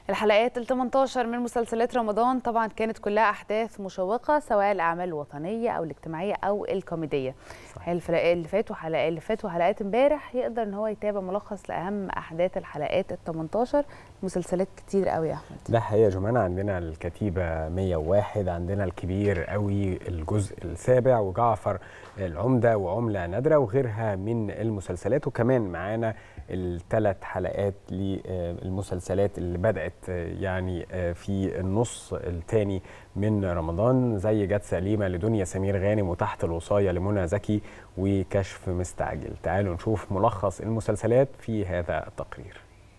الحلقات ال 18 من مسلسلات رمضان طبعا كانت كلها احداث مشوقه سواء الاعمال الوطنيه او الاجتماعيه او الكوميديه الحلقات اللي فاتوا حلقات اللي فاتوا حلقات امبارح يقدر ان هو يتابع ملخص لاهم احداث الحلقات ال 18 مسلسلات كتير قوي يا احمد ده حقيقه جمانة عندنا الكتيبه 101 عندنا الكبير قوي الجزء السابع وجعفر العمده وعمله نادره وغيرها من المسلسلات وكمان معانا الثلاث حلقات للمسلسلات اللي بدات يعني في النص الثاني من رمضان زي جت سليمه لدنيا سمير غانم وتحت الوصايه لمنى زكي وكشف مستعجل تعالوا نشوف ملخص المسلسلات في هذا التقرير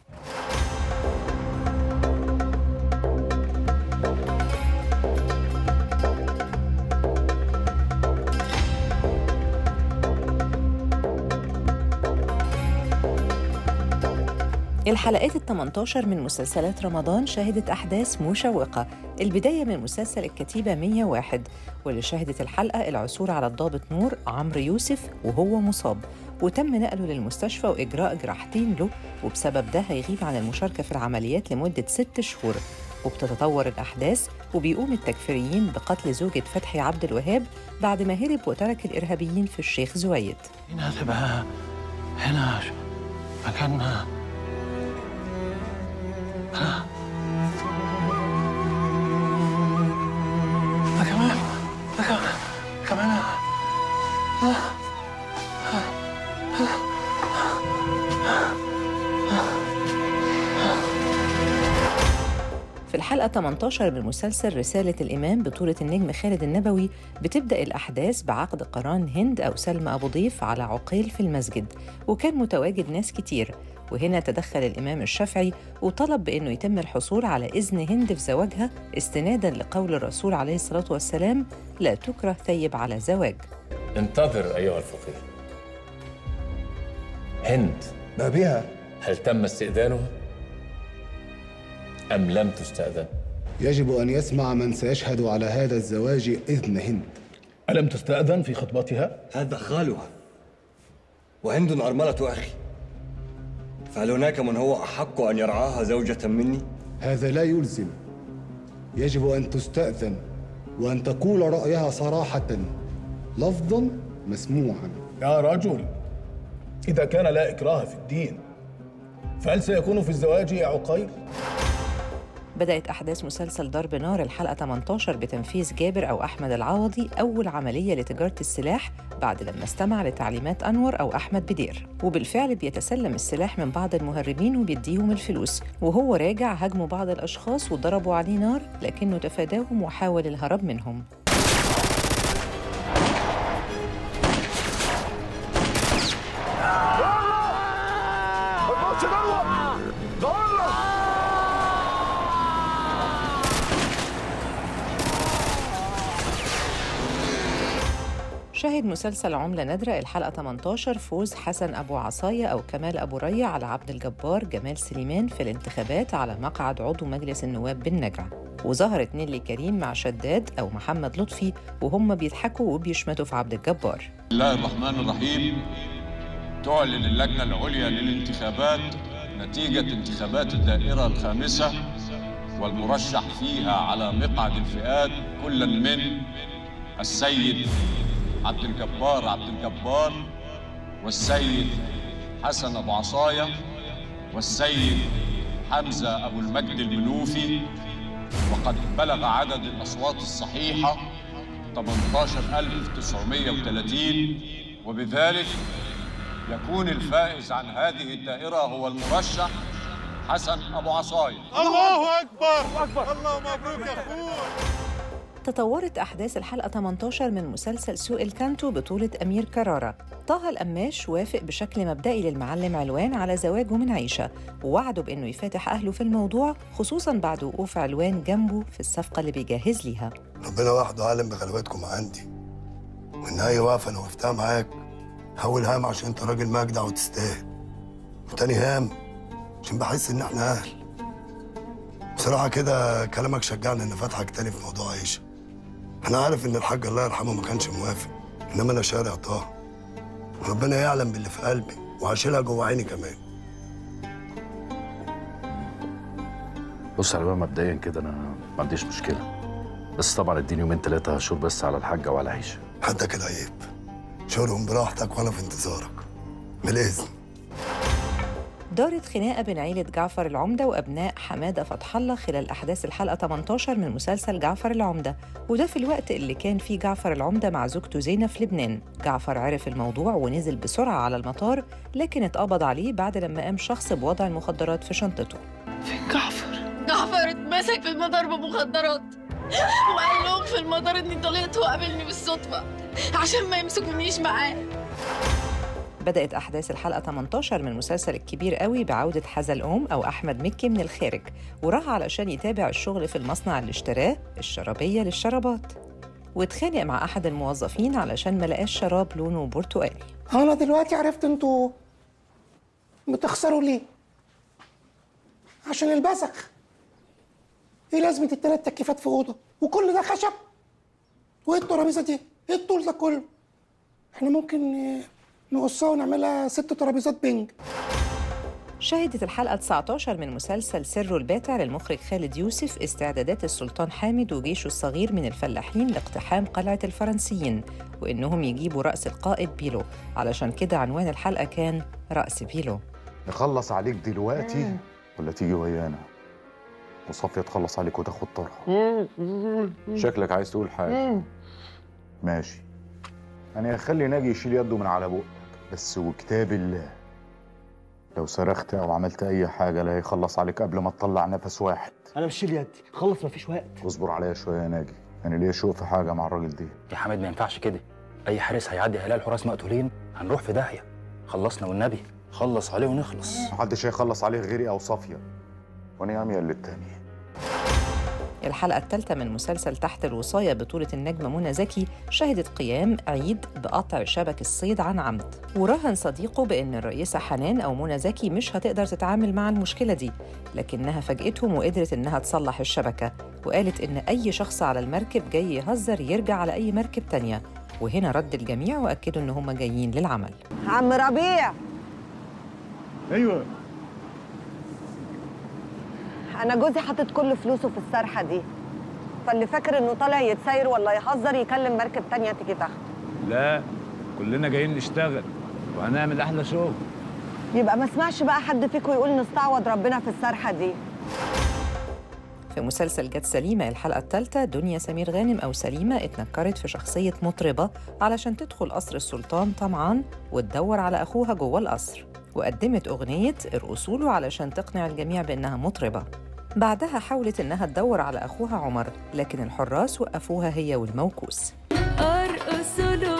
الحلقات ال 18 من مسلسلات رمضان شهدت أحداث مشوقة البداية من مسلسل الكتيبة 101 واللي شهدت الحلقة العثور على الضابط نور عمرو يوسف وهو مصاب وتم نقله للمستشفى وإجراء جراحتين له وبسبب ده هيغيب عن المشاركة في العمليات لمدة ست شهور وبتتطور الأحداث وبيقوم التكفيريين بقتل زوجة فتحي عبد الوهاب بعد ما هرب وترك الإرهابيين في الشيخ زويد هنا تبقى هنا مكاننا كمان كمان في الحلقة 18 من مسلسل رسالة الإمام بطولة النجم خالد النبوي بتبدأ الأحداث بعقد قران هند أو سلمى أبو ضيف على عقيل في المسجد وكان متواجد ناس كتير وهنا تدخل الإمام الشافعي وطلب بأنه يتم الحصول على إذن هند في زواجها استنادا لقول الرسول عليه الصلاة والسلام لا تكره ثيب على زواج انتظر أيها الفقيه هند ما بها هل تم استئذانها؟ أم لم تستأذن؟ يجب أن يسمع من سيشهد على هذا الزواج إذن هند ألم تستأذن في خطبتها؟ هذا خالها وهند أرملة أخي فهل هناك من هو أحق أن يرعاها زوجة مني؟ هذا لا يلزم يجب أن تستأذن وأن تقول رأيها صراحة لفظا مسموعا يا رجل إذا كان لا إكراه في الدين فهل سيكون في الزواج يا عقيل؟ بدأت أحداث مسلسل ضرب نار الحلقة 18 بتنفيذ جابر أو أحمد العوضي أول عملية لتجارة السلاح بعد لما استمع لتعليمات أنور أو أحمد بدير وبالفعل بيتسلم السلاح من بعض المهربين وبيديهم الفلوس وهو راجع هاجموا بعض الأشخاص وضربوا عليه نار لكنه تفاداهم وحاول الهرب منهم شهد مسلسل عملة نادرة الحلقة 18 فوز حسن أبو عصاية أو كمال أبو ريا على عبد الجبار جمال سليمان في الانتخابات على مقعد عضو مجلس النواب بالنجع وظهرت نيلي كريم مع شداد أو محمد لطفي وهم بيضحكوا وبيشمتوا في عبد الجبار بسم الله الرحمن الرحيم تعلن اللجنة العليا للانتخابات نتيجة انتخابات الدائرة الخامسة والمرشح فيها على مقعد الفئات كلا من السيد عبد الجبار عبد الجبار والسيد حسن أبو عصاية والسيد حمزة أبو المجد المنوفي وقد بلغ عدد الأصوات الصحيحة 18930 وبذلك يكون الفائز عن هذه الدائرة هو المرشح حسن أبو عصاية الله أكبر أكبر الله مبروك يا أخوي تطورت أحداث الحلقة 18 من مسلسل سوق الكانتو بطولة أمير كرارة طه القماش وافق بشكل مبدئي للمعلم علوان على زواجه من عيشة ووعده بأنه يفاتح أهله في الموضوع خصوصاً بعد وقوف علوان جنبه في الصفقة اللي بيجهز ليها ربنا وحده عالم بغلباتكم عندي وإن أي وقفة أنا وقفتها معاك هول هام عشان أنت راجل مجدع وتستاهل وتاني هام عشان بحس إن إحنا أهل بصراحة كده كلامك شجعني إن فاتحك تاني في موضوع عيشة أنا عارف إن الحاج الله يرحمه ما كانش موافق إنما أنا شارع طه ربنا يعلم باللي في قلبي وهشيلها جوه عيني كمان بص على بقى مبدئيا كده انا ما عنديش مشكله بس طبعا اديني يومين ثلاثه شهور بس على الحاجه وعلى عيشه حتى كده عيب شغلهم براحتك وانا في انتظارك بالاذن دارت خناقة بين عيلة جعفر العمدة وأبناء حمادة فتح الله خلال أحداث الحلقة 18 من مسلسل جعفر العمدة وده في الوقت اللي كان فيه جعفر العمدة مع زوجته زينة في لبنان جعفر عرف الموضوع ونزل بسرعة على المطار لكن اتقبض عليه بعد لما قام شخص بوضع المخدرات في شنطته جعفر جعفر اتمسك في المطار بمخدرات وقال لهم في المطار اني طلقت وقابلني بالصدفه عشان ما يمسكونيش معاه بدأت أحداث الحلقة 18 من مسلسل الكبير قوي بعودة حزلقوم أو أحمد مكي من الخارج وراح علشان يتابع الشغل في المصنع اللي اشتراه الشرابية للشرابات واتخانق مع أحد الموظفين علشان ما لقاش شراب لونه برتقالي انا دلوقتي عرفت انتوا بتخسروا ليه عشان البسخ ايه لازمه التلات تكييفات في اوضه وكل ده خشب وايه الترابيزه دي ايه الطول ده كله احنا ممكن آه، نقصها ونعملها ست ترابيزات بينج شهدت الحلقة 19 من مسلسل سر الباتع للمخرج خالد يوسف استعدادات السلطان حامد وجيشه الصغير من الفلاحين لاقتحام قلعة الفرنسيين وإنهم يجيبوا رأس القائد بيلو علشان كده عنوان الحلقة كان رأس بيلو نخلص عليك دلوقتي ولا تيجي ويانا وصافية تخلص عليك وتاخد طارها شكلك عايز تقول حاجة ماشي أنا هخلي ناجي يشيل يده من على بقك بس وكتاب الله لو صرخت أو عملت أي حاجة لا يخلص عليك قبل ما تطلع نفس واحد انا مش شيل يدي خلص مفيش وقت اصبر عليا شوية يا ناجي أنا ليا شوق في حاجة مع الراجل ده يا حماد ما ينفعش كده اي حارس هيعدي هيلاقي الحراس مقتولين هنروح في داهيه خلصنا والنبي خلص عليه ونخلص محدش هيخلص عليه غيري أو صافية وأنا يا عمي اللي التاني الحلقة الثالثة من مسلسل تحت الوصاية بطولة النجمة منى زكي شهدت قيام عيد بقطع شبك الصيد عن عمد وراهن صديقه بأن الرئيسة حنان أو منى زكي مش هتقدر تتعامل مع المشكلة دي لكنها فاجئتهم وقدرت إنها تصلح الشبكة وقالت إن أي شخص على المركب جاي يهزر يرجع على أي مركب تانية وهنا رد الجميع وأكدوا إن هم جايين للعمل عم ربيع ايوه انا جوزي حاطط كل فلوسه في السرحه دي فاللي فاكر انه طالع يتساير ولا يهزر يكلم مركب تانية تيجي تاخده لا كلنا جايين نشتغل وهنعمل احلى شغل يبقى ما اسمعش بقى حد فيكم يقول نستعوض ربنا في السرحه دي في مسلسل جت سليمة الحلقة الثالثة دنيا سمير غانم أو سليمة اتنكرت في شخصية مطربة علشان تدخل قصر السلطان طمعان وتدور على أخوها جوه القصر وقدمت أغنية ارقصوا له علشان تقنع الجميع بأنها مطربة بعدها حاولت إنها تدور على أخوها عمر لكن الحراس وقفوها هي والموكوس ارقصوا له